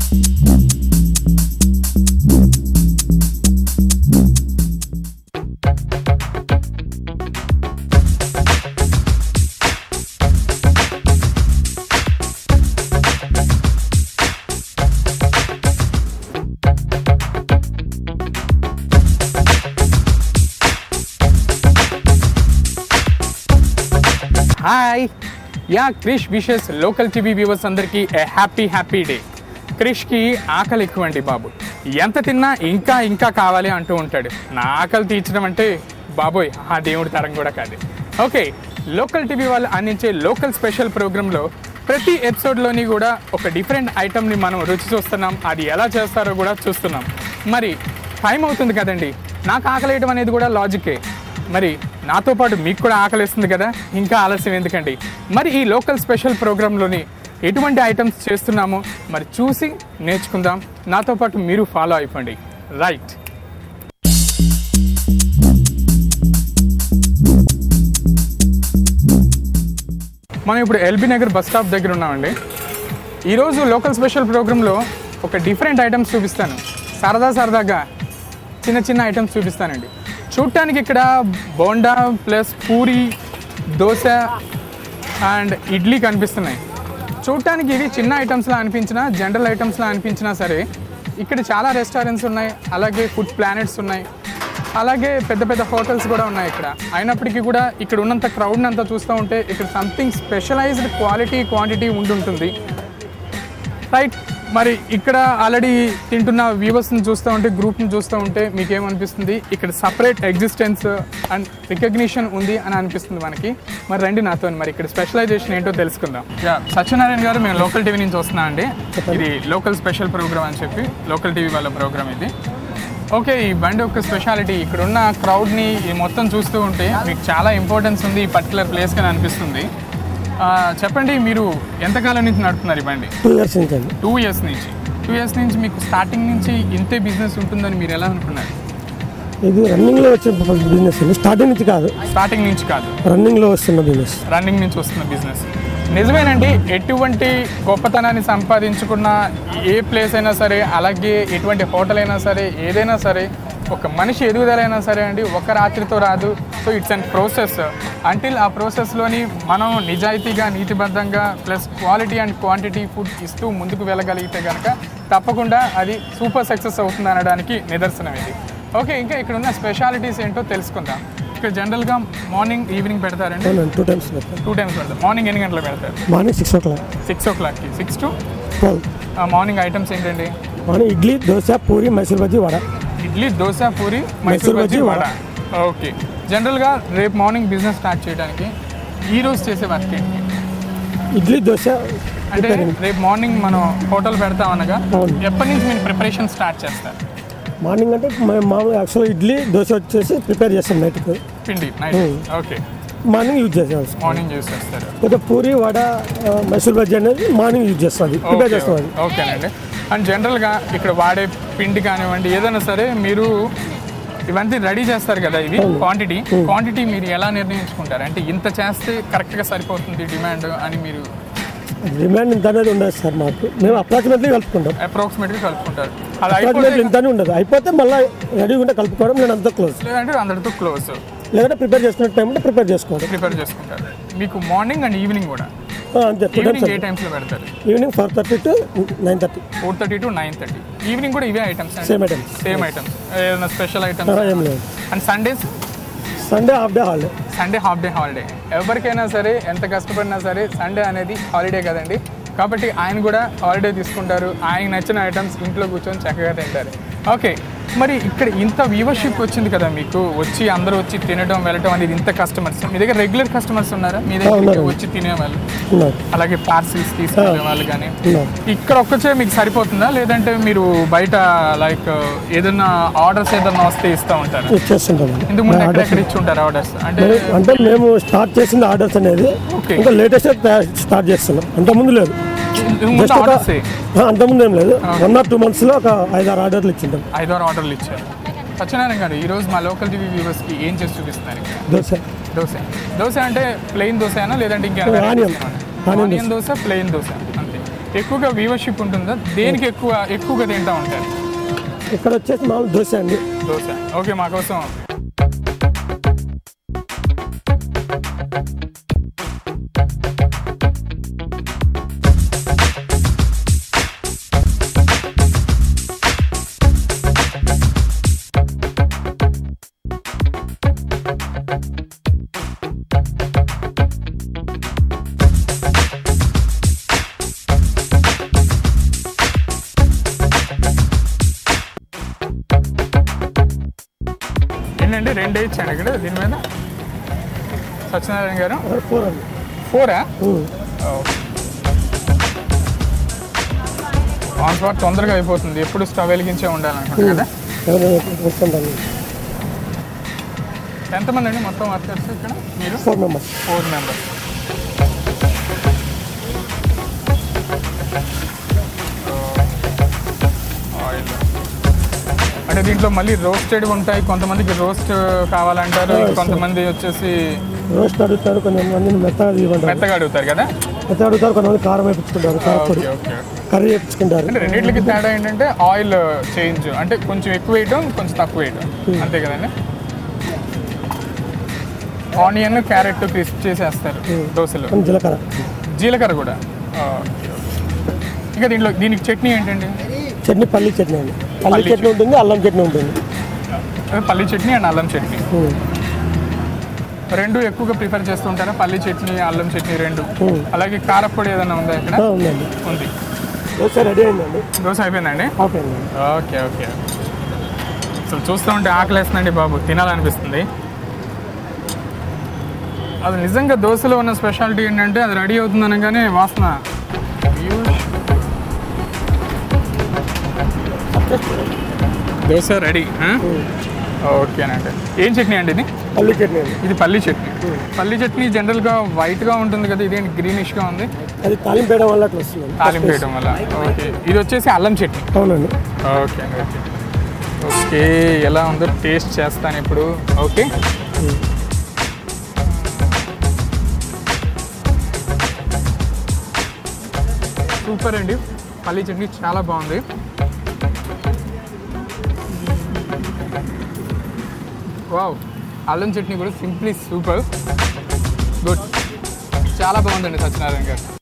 Hi yeah Krish wishes local TV viewers అందరికీ a happy happy day క్రిష్కి ఆకలి ఎక్కువ అండి బాబు ఎంత తిన్నా ఇంకా ఇంకా కావాలి అంటూ ఉంటాడు నా ఆకలి తీర్చడం అంటే బాబోయ్ ఆ దేవుడి తరం కూడా కాదు ఓకే లోకల్ టీవీ వాళ్ళు అందించే లోకల్ స్పెషల్ ప్రోగ్రాంలో ప్రతి ఎపిసోడ్లోని కూడా ఒక డిఫరెంట్ ఐటమ్ని మనం రుచి చూస్తున్నాం అది ఎలా చేస్తారో కూడా చూస్తున్నాం మరి టైం అవుతుంది కదండి నాకు ఆకలేయడం అనేది కూడా లాజికే మరి నాతో పాటు మీకు కూడా ఆకలిస్తుంది కదా ఇంకా ఆలస్యం ఎందుకండి మరి ఈ లోకల్ స్పెషల్ ప్రోగ్రాంలోని ఎటువంటి ఐటమ్స్ చేస్తున్నామో మరి చూసి నేర్చుకుందాం నాతో పాటు మీరు ఫాలో అయిపోండి రైట్ మనం ఇప్పుడు ఎల్బీ నగర్ బస్ స్టాప్ దగ్గర ఉన్నామండి ఈరోజు లోకల్ స్పెషల్ ప్రోగ్రాంలో ఒక డిఫరెంట్ ఐటమ్స్ చూపిస్తాను సరదా సరదాగా చిన్న చిన్న ఐటమ్స్ చూపిస్తానండి చూడటానికి ఇక్కడ బోండా ప్లస్ పూరి దోశ అండ్ ఇడ్లీ కనిపిస్తున్నాయి చూడటానికి ఇవి చిన్న ఐటమ్స్లా అనిపించినా జనరల్ ఐటమ్స్లా అనిపించినా సరే ఇక్కడ చాలా రెస్టారెంట్స్ ఉన్నాయి అలాగే ఫుడ్ ప్లానెట్స్ ఉన్నాయి అలాగే పెద్ద పెద్ద హోటల్స్ కూడా ఉన్నాయి ఇక్కడ అయినప్పటికీ కూడా ఇక్కడ ఉన్నంత క్రౌడ్ని అంతా చూస్తూ ఉంటే ఇక్కడ సంథింగ్ స్పెషలైజ్డ్ క్వాలిటీ క్వాంటిటీ ఉండుంటుంది రైట్ మరి ఇక్కడ ఆల్రెడీ తింటున్న వ్యూవర్స్ని చూస్తూ ఉంటే గ్రూప్ని చూస్తూ ఉంటే మీకేమనిపిస్తుంది ఇక్కడ సపరేట్ ఎగ్జిస్టెన్స్ అండ్ రికగ్నిషన్ ఉంది అని అనిపిస్తుంది మనకి మరి రండి నాతో మరి ఇక్కడ స్పెషలైజేషన్ ఏంటో తెలుసుకుందాం యా సత్యనారాయణ గారు మేము లోకల్ టీవీ నుంచి వస్తున్నా అండి ఇది లోకల్ స్పెషల్ ప్రోగ్రామ్ అని చెప్పి లోకల్ టీవీ వాళ్ళ ప్రోగ్రామ్ ఇది ఓకే ఈ బండి యొక్క స్పెషాలిటీ ఇక్కడ ఉన్న క్రౌడ్ని ఈ మొత్తం చూస్తూ ఉంటే మీకు చాలా ఇంపార్టెన్స్ ఉంది ఈ పర్టికులర్ ప్లేస్ అని అనిపిస్తుంది ఆ, చెప్పండి మీరు ఎంతకాలం నుంచి నడుపుతున్నారు ఈ బండి టూ ఇయర్స్ నుంచి అండి టూ ఇయర్స్ నుంచి టూ ఇయర్స్ నుంచి మీకు స్టార్టింగ్ నుంచి ఇంతే బిజినెస్ ఉంటుందని మీరు ఎలా అనుకున్నారు ఇది రన్నింగ్లో వచ్చిన బిజినెస్ అండి స్టార్టింగ్ నుంచి కాదు స్టార్టింగ్ నుంచి కాదు రన్నింగ్లో వస్తున్న బిజినెస్ రన్నింగ్ నుంచి వస్తున్న బిజినెస్ నిజమేనండి ఎటువంటి గొప్పతనాన్ని సంపాదించుకున్న ఏ ప్లేస్ అయినా సరే అలాగే ఎటువంటి హోటల్ అయినా సరే ఏదైనా సరే ఒక మనిషి ఎదుగుదలైనా సరే అండి ఒక రాత్రితో రాదు so it's and process until ఆ ప్రాసెస్లోని మనం నిజాయితీగా నీతిబద్ధంగా plus quality and quantity food ఇస్తూ ముందుకు వెళ్ళగలిగితే కనుక తప్పకుండా అది సూపర్ సక్సెస్ అవుతుంది అనడానికి నిదర్శనం ఇది ఓకే ఇంకా ఇక్కడ ఉన్న స్పెషాలిటీస్ ఏంటో తెలుసుకుందాం ఇక్కడ జనరల్గా మార్నింగ్ ఈవినింగ్ పెడతారండి అవునండి టూ టైమ్స్ పెడతాను టూ టైమ్స్ పెడతారు మార్నింగ్ ఎన్ని గంటలు పెడతారు morning six o'clock six ఓ క్లాక్కి six to twelve morning items ఏంటండి మార్నింగ్ ఇడ్లీ దోశ పూరి మైసూర్ బజ్జీ వడ ఇడ్లీ దోశ పూరి మైసూర్ మైసూర్ బజ్జీ బజ్జీ, వడ ఓకే జనరల్గా రేపు మార్నింగ్ బిజినెస్ స్టార్ట్ చేయడానికి ఈ రోజు చేసే వర్క్ ఏంటి ఇడ్లీ దోశ అంటే రేపు మార్నింగ్ మనం హోటల్ పెడతాం అనగా అవును. ఎప్పటి నుంచి మీరు ప్రిపరేషన్ స్టార్ట్ చేస్తారు మార్నింగ్ అంటే మేము మామూలు యాక్చువల్ ఇడ్లీ దోశ వచ్చేసి ప్రిపేర్ చేస్తాం నైట్కి పిండి నైట్ ఓకే మార్నింగ్ యూజ్ చేసేవాళ్ళం మార్నింగ్ యూస్ చేస్తారు కొద్దిగా పూరి వడ ఆ, మైసూర్ బజ్జీ అనేది మార్నింగ్ యూజ్ చేస్తాం అది ప్రిపేర్ చేస్తాం అది ఓకేనండి అండ్ జనరల్గా ఇక్కడ వాడే పిండి కానివ్వండి ఏదైనా సరే మీరు ఇవన్నీ రెడీ చేస్తారు కదా ఇవి క్వాంటిటీ క్వాంటిటీ మీరు ఎలా నిర్ణయించుకుంటారు అంటే ఇంత చేస్తే కరెక్ట్గా సరిపోతుంది డిమాండ్ అని మీరు డిమాండ్ ఇంత అనేది ఉండదు సార్ మాకు మేము అప్రాక్సిమేట్లీ కలుపుకుంటాం అప్రాక్సిమేట్గా కలుపుకుంటారు అది అప్రాక్సిమేట్లీ అయిపోతే ఇంతనే ఉండదు అయిపోతే మళ్ళీ రెడీగా ఉంటే కలుపుకోవడం నేను అంత క్లోజ్ లేదంటే అందరితో క్లోజ్ లేదంటే ప్రిపేర్ చేసుకునే టైం ఉంటే ప్రిపేర్ చేసుకోవడం ప్రిపేర్ చేసుకుంటారు మీకు మార్నింగ్ అండ్ ఈవినింగ్ కూడా ఆ, అంతే టూ టైమ్స్ ఈవినింగ్ ఏ టైమ్స్లో పెడతారు evening four thirty to nine thirty four thirty to nine thirty evening కూడా ఇవే items Same items. Same items ఏదైనా స్పెషల్ ఐటమ్స్ ఏం లేదు and Sundays Sunday half day holiday Sunday half day holiday ఎవరికైనా సరే ఎంత కష్టపడినా సరే సండే అనేది హాలిడే కదండి కాబట్టి ఆయన కూడా హాలిడే తీసుకుంటారు ఆయన నచ్చిన ఐటమ్స్ ఇంట్లో కూర్చొని చక్కగా తింటారు ఓకే మరి ఇక్కడ ఇంత వ్యూవర్షిప్ వచ్చింది కదా మీకు వచ్చి అందరూ వచ్చి తినడం వెళ్ళడం అనేది ఇంత కస్టమర్స్ మీ దగ్గర రెగ్యులర్ కస్టమర్స్ ఉన్నారా మీ దగ్గర ఉన్నారు. వచ్చి తినేవాళ్ళు ఉన్నారు అలాగే పార్సిల్స్ తీసుకునే వాళ్ళు కానీ ఉన్నారు ఇక్కడ ఒక్కచే మీకు సరిపోతుందా లేదంటే మీరు బయట లైక్ ఏదైనా ఆర్డర్స్ ఏదైనా వస్తే ఇస్తూ ఉంటారు ఇచ్చేస్తుంటాం ఇంతకు ముందు ఎక్కడెక్కడ ఇచ్చి ఉంటారు ఆర్డర్స్ అంటే మేము- అంటే మేము స్టార్ట్ చేసిన ఆర్డర్స్ అనేది ఓకే ఇంకా లేటెస్ట్ స్టార్ట్ చేస్తున్నాం అంతకుముందు లేదు ఇంతకు ముందు జస్ట్ ఒక ఆర్డర్స్ ఆ, అంతకుముందు ఏం లేదు వన్ ఆర్ టూ మంత్స్లో ఒక ఐదు ఆరు ఆర్డర్లు ఇచ్చింటాం ఐదారు ఆర్డర్లు ఇచ్చారు సత్యనారాయణ గారు ఈరోజు మా లోకల్ టీవీ వ్యూవర్స్కి ఏం చేసి చూపిస్తున్నారు ఇక్కడ దోశ దోశ దోశ అంటే ప్లెయిన్ దోశ అయినా లేదంటే ఇంకా onion. Onion onion dosa plain dosa అంతే ఎక్కువగా వ్యూవర్షిప్ ఉంటుందా దేనికి ఎక్కువ ఎక్కువగా తింటా ఉంటారు ఇక్కడ వచ్చేసి మామూలు దోశ అండి దోశ ఓకే మా కోసం ఏంటండి రెండే ఇచ్చాను ఇక్కడ దీని మీద సత్యనారాయణ గారు ఫోర్ అండి ఫోరా ఉమ్. ఆన్ స్పాట్ తొందరగా అయిపోతుంది ఎప్పుడు స్టవ్ వెలిగించే ఉండాలనుకుంటా కదా ఎవరైనా వస్తుందండి ఎంతమంది అండి మొత్తం వర్కర్స్ ఇక్కడ మీరు four members four members oil అంటే దీంట్లో మళ్ళీ రోస్టెడ్ ఉంటాయి కొంతమందికి రోస్ట్ కావాలంటారు కొంతమంది వచ్చేసి రోస్ట్ అడుగుతారు కొంతమంది మెత్తగా ఇవ్వంటారు మెత్తగా అడుగుతారు కదా మెత్తగా అడుగుతారు కొంతమంది కారం వేయించుకుంటారు కారపొడి ఓకే ఓకే కర్రీ వేయించుకుంటారు అంటే రెండింటికి తేడా ఏంటంటే ఆయిల్ చేంజ్ అంటే కొంచెం ఎక్కువ వేయటం కొంచెం తక్కువ వేయటం అంతే కదండి ఆనియన్ క్యారెట్ క్రిస్ప్ చేసేస్తారు దోశలు కొంచెం జీలకర్ర జీలకర్ర కూడా ఓకే, ఓకే. ఇంకా దీంట్లో దీనికి చట్నీ ఏంటండి చట్నీ పల్లి చట్నీ అండి పల్లి పల్లి చట్నీ ఉంటుంది అల్లం చట్నీ ఉంటుంది అదే పల్లి చట్నీ అండ్ అల్లం చట్నీ ఉమ్. రెండు ఎక్కువగా ప్రిఫర్ చేస్తుంటారా పల్లి చట్నీ అల్లం చట్నీ రెండు Hmm. అలాగే కారప్పొడి ఏదైనా ఉందా ఇక్కడ ఆ, ఉందండి ఉంది దోశ రెడీ అయిందండి దోశ అయిపోయిందండి అయిపోయిందండి ఓకే ఓకే అసలు చూస్తూ ఉంటే ఆకలేస్తుందండి బాబు తినాలనిపిస్తుంది అది నిజంగా దోశలో ఉన్న స్పెషాలిటీ ఏంటంటే అది రెడీ అవుతుంది అనగానే వాసన దోశ రెడీ ఓకేనండి ఏం చట్నీ అండి ఇది పల్లి చట్నీ అండి ఇది పల్లి చట్నీ పల్లి చట్నీ జనరల్గా వైట్గా ఉంటుంది కదా ఇదేంటి గ్రీనిష్గా ఉంది అది తాలింపు వేయడం వల్ల అట్లా వస్తుంది తాలింపు వేయడం వల్ల ఓకే ఇది వచ్చేసి అల్లం చట్నీ అవునండి ఓకే అండి ఓకే ఓకే ఎలా ఉందో టేస్ట్ చేస్తాను ఇప్పుడు ఓకే సూపర్ అండి పల్లి చట్నీ చాలా బాగుంది వావ్ అల్లం చట్నీ కూడా సింప్లీ సూపర్ గుడ్ చాలా బాగుందండి సత్యనారాయణ గారు